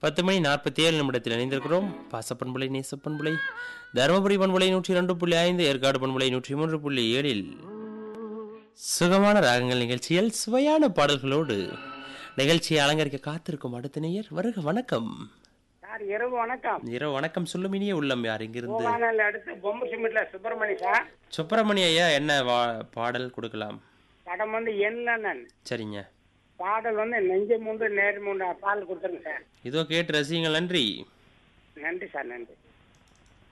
பத்து மணி நாற்பத்தி ஏழு நிமிடத்தில் இணைந்திருக்கிறோம் பாசப்பண்புலை நேசப்பண்புலை தருமபுரி பண்புலை நூற்றி ரெண்டு புள்ளி ஐந்து ஏற்காடு பண்புலை நூற்றி மூன்று புள்ளி ஏழில் சுகமான ராகங்கள் நிகழ்ச்சியில் சுவையான பாடல்களோடு நிகழ்ச்சியை அலங்கரிக்க காத்திருக்கும் அடுத்த நேயர் வருக வணக்கம் சார் இரவு வணக்கம் இரவு வணக்கம் சொல்லும் இனிய உள்ளம் யார் இங்கிருந்து கோவானல் அடுத்து பொம்மை சிமெண்ட்ல சுப்பிரமணி சார் சுப்பிரமணிய ஐயா என்ன வா- பாடல் கொடுக்கலாம் படம் வந்து எண்ணன் சரிங்க பாடல் வந்து நெஞ்சு மூன்று நேர் மூன்று பால் கொடுத்துருங்க சார் இதோ கேட்டு ரசியுங்கள் நன்றி நன்றி சார் நன்றி